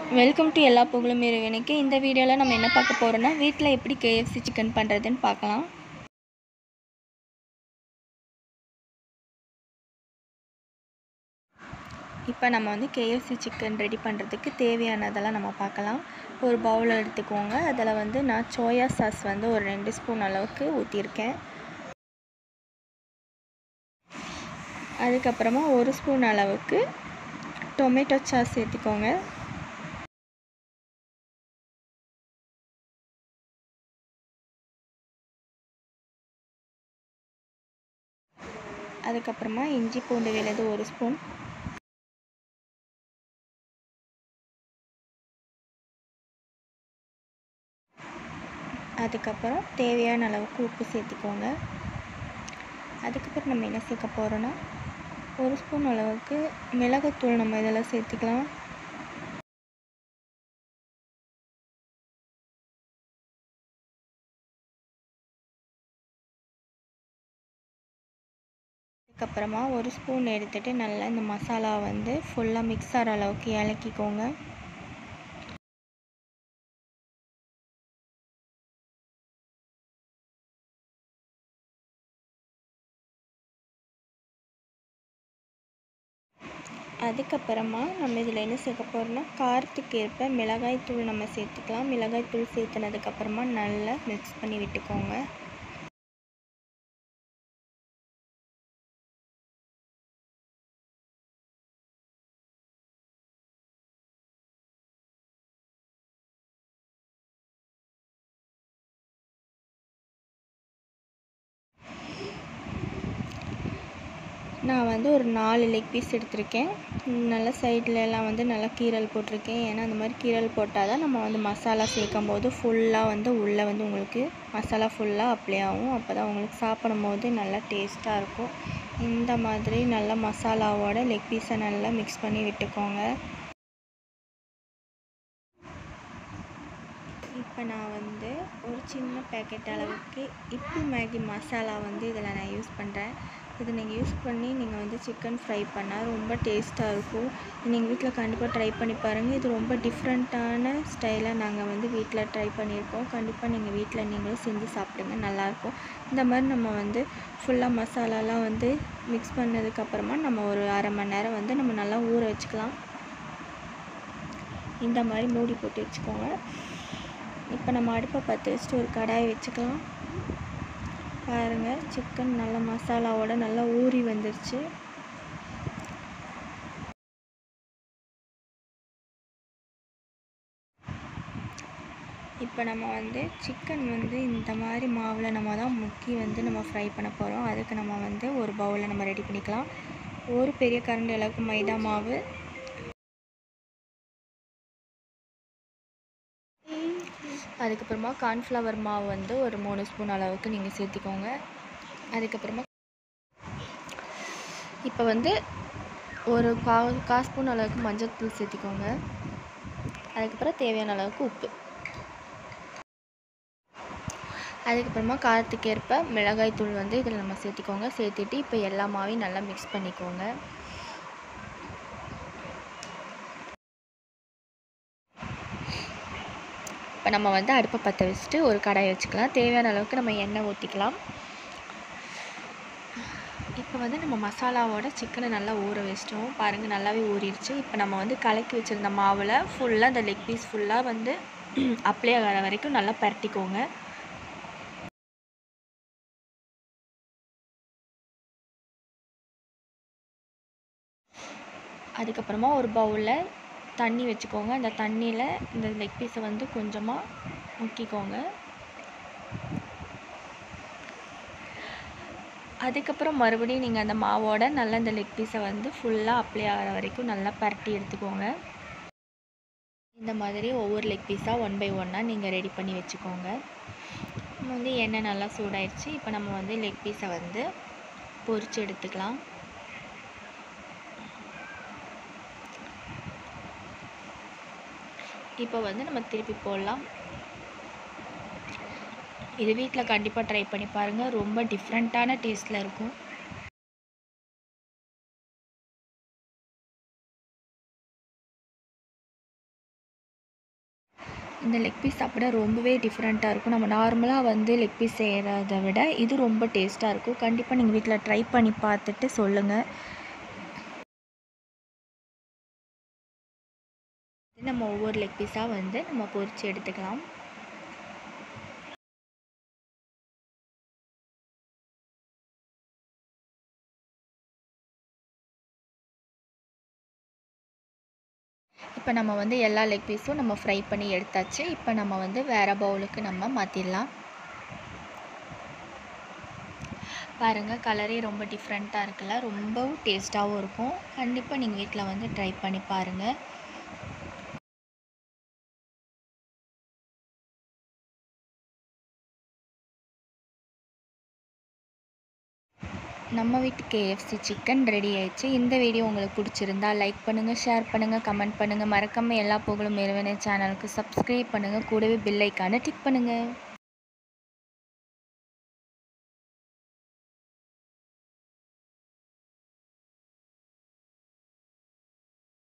welcome to எல்லா புகழும் இறைவனுக்கு இந்த வீடியோவில் நம்ம என்ன பார்க்க போகிறோன்னா வீட்டில் எப்படி கேஎஃப்சி சிக்கன் பண்ணுறதுன்னு பார்க்கலாம் இப்போ நம்ம வந்து கேஎஃப்சி சிக்கன் ரெடி பண்ணுறதுக்கு தேவையானதெல்லாம் நம்ம பார்க்கலாம் ஒரு பவுல் எடுத்துக்கோங்க அதில் வந்து நான் சோயா சாஸ் வந்து ஒரு ரெண்டு ஸ்பூன் அளவுக்கு ஊற்றிருக்கேன் அதுக்கப்புறமா ஒரு ஸ்பூன் அளவுக்கு டொமேட்டோ சாஸ் சேர்த்துக்கோங்க அதுக்கப்புறமா இஞ்சி பூண்டு விழுது ஒரு ஸ்பூன் அதுக்கப்புறம் தேவையான அளவுக்கு உப்பு சேர்த்துக்கோங்க அதுக்கப்புறம் நம்ம என்ன சேர்க்க போகிறோன்னா ஒரு ஸ்பூன் அளவுக்கு மிளகுத்தூள் நம்ம இதெல்லாம் சேர்த்துக்கலாம் அதுக்கப்புறமா ஒரு ஸ்பூன் எடுத்துகிட்டு நல்லா இந்த மசாலா வந்து ஃபுல்லாக மிக்ஸ் ஆகிற அளவுக்கு இலக்கிக்கோங்க அதுக்கப்புறமா நம்ம இதில் என்ன சேர்க்க போகிறோம்னா காரத்துக்கு ஏற்ப மிளகாய் தூள் நம்ம சேர்த்துக்கலாம் மிளகாய் தூள் சேர்த்துனதுக்கப்புறமா நல்லா மிக்ஸ் பண்ணி விட்டுக்கோங்க நான் வந்து ஒரு நாலு லெக் பீஸ் எடுத்திருக்கேன் நல்லா சைடில் எல்லாம் வந்து நல்லா கீரல் போட்டிருக்கேன் ஏன்னா அந்த மாதிரி கீரல் போட்டால் தான் நம்ம வந்து மசாலா சேர்க்கும் போது ஃபுல்லாக வந்து உள்ளே வந்து உங்களுக்கு மசாலா ஃபுல்லாக அப்ளை ஆகும் அப்போ தான் உங்களுக்கு சாப்பிடும் போது நல்லா டேஸ்ட்டாக இருக்கும் இந்த மாதிரி நல்லா மசாலாவோட லெக் பீஸை நல்லா மிக்ஸ் பண்ணி விட்டுக்கோங்க இப்போ நான் வந்து ஒரு சின்ன பேக்கெட் அளவுக்கு இப்பி மேகி மசாலா வந்து இதில் நான் யூஸ் பண்ணுறேன் இது நீங்கள் யூஸ் பண்ணி நீங்கள் வந்து சிக்கன் ஃப்ரை பண்ணால் ரொம்ப டேஸ்ட்டாக இருக்கும் நீங்கள் வீட்டில் கண்டிப்பாக ட்ரை பண்ணி பாருங்கள் இது ரொம்ப டிஃப்ரெண்ட்டான ஸ்டைலாக நாங்கள் வந்து வீட்டில் ட்ரை பண்ணியிருக்கோம் கண்டிப்பாக நீங்கள் வீட்டில் நீங்களும் செஞ்சு சாப்பிடுங்க நல்லாயிருக்கும் இந்த மாதிரி நம்ம வந்து ஃபுல்லாக மசாலாலாம் வந்து மிக்ஸ் பண்ணதுக்கப்புறமா நம்ம ஒரு அரை மணி நேரம் வந்து நம்ம நல்லா ஊற வச்சுக்கலாம் இந்த மாதிரி மூடி போட்டு வச்சுக்கோங்க இப்போ நம்ம அடுப்பை பற்ற வச்சுட்டு ஒரு கடாய் வச்சுக்கலாம் பாருங்கள் சிக்கன் நல்ல மசாலாவோட நல்லா ஊறி வந்துருச்சு இப்போ நம்ம வந்து சிக்கன் வந்து இந்த மாதிரி மாவில் நம்ம தான் முக்கி வந்து நம்ம ஃப்ரை பண்ண போகிறோம் அதுக்கு நம்ம வந்து ஒரு பவுலில் நம்ம ரெடி பண்ணிக்கலாம் ஒரு பெரிய கரண்டி அளவுக்கு மைதா மாவு அதுக்கப்புறமா கார்ன்ஃப்ளவர் மாவு வந்து ஒரு மூணு ஸ்பூன் அளவுக்கு நீங்கள் சேர்த்திக்கோங்க அதுக்கப்புறமா இப்போ வந்து ஒரு கா கா ஸ்பூன் அளவுக்கு மஞ்சள்தூள் சேர்த்திக்கோங்க அதுக்கப்புறம் தேவையான அளவுக்கு உப்பு அதுக்கப்புறமா காரத்துக்கு ஏற்ப மிளகாய் தூள் வந்து இதில் நம்ம சேர்த்திக்கோங்க சேர்த்துட்டு இப்போ எல்லா மாவையும் நல்லா மிக்ஸ் பண்ணிக்கோங்க இப்போ நம்ம வந்து அடுப்பை பற்ற வச்சுட்டு ஒரு கடாய் வச்சுக்கலாம் தேவையான அளவுக்கு நம்ம எண்ணெய் ஊற்றிக்கலாம் இப்போ வந்து நம்ம மசாலாவோட சிக்கனை நல்லா ஊற வச்சிட்டோம் பாருங்கள் நல்லாவே ஊறிடுச்சு இப்போ நம்ம வந்து கலக்கி வச்சுருந்த மாவில் ஃபுல்லாக இந்த லெக் பீஸ் ஃபுல்லாக வந்து அப்ளை ஆகிற வரைக்கும் நல்லா பரட்டிக்கோங்க அதுக்கப்புறமா ஒரு பவுலில் தண்ணி வச்சுக்கோங்க அந்த தண்ணியில் இந்த லெக் பீஸை வந்து கொஞ்சமாக முக்கிக்கோங்க அதுக்கப்புறம் மறுபடியும் நீங்கள் அந்த மாவோட நல்லா இந்த லெக் பீஸை வந்து ஃபுல்லாக அப்ளை ஆகிற வரைக்கும் நல்லா பரட்டி எடுத்துக்கோங்க இந்த மாதிரி ஒவ்வொரு லெக் பீஸாக ஒன் பை ஒன்னாக நீங்கள் ரெடி பண்ணி வச்சுக்கோங்க நம்ம வந்து எண்ணெய் நல்லா சூடாயிடுச்சு இப்போ நம்ம வந்து லெக் பீஸை வந்து பொரித்து எடுத்துக்கலாம் இப்போ வந்து நம்ம திருப்பி போடலாம் இது வீட்டில் கண்டிப்பாக ட்ரை பண்ணி பாருங்கள் ரொம்ப டிஃப்ரெண்ட்டான டேஸ்ட்டில் இருக்கும் இந்த லெக் பீஸ் சாப்பிட ரொம்பவே டிஃப்ரெண்ட்டாக இருக்கும் நம்ம நார்மலாக வந்து லெக் பீஸ் செய்கிறத விட இது ரொம்ப டேஸ்ட்டாக இருக்கும் கண்டிப்பாக நீங்கள் வீட்டில் ட்ரை பண்ணி பார்த்துட்டு சொல்லுங்கள் நம்ம ஒவ்வொரு லெக் பீஸாக வந்து நம்ம பொரித்து எடுத்துக்கலாம் இப்போ நம்ம வந்து எல்லா லெக் பீஸும் நம்ம ஃப்ரை பண்ணி எடுத்தாச்சு இப்போ நம்ம வந்து வேறு பவுலுக்கு நம்ம மாற்றிடலாம் பாருங்கள் கலரே ரொம்ப டிஃப்ரெண்ட்டாக இருக்குல்ல ரொம்பவும் டேஸ்ட்டாகவும் இருக்கும் கண்டிப்பாக நீங்கள் வீட்டில் வந்து ட்ரை பண்ணி பாருங்கள் நம்ம வீட்டு கேஎஃப்சி சிக்கன் ரெடி ஆயிடுச்சு இந்த வீடியோ உங்களுக்கு பிடிச்சிருந்தா லைக் பண்ணுங்கள் ஷேர் பண்ணுங்கள் கமெண்ட் பண்ணுங்கள் மறக்காமல் எல்லா புகழும் இறைவனை சேனலுக்கு சப்ஸ்கிரைப் பண்ணுங்கள் கூடவே பெல் ஐக்கானை டிக் பண்ணுங்கள்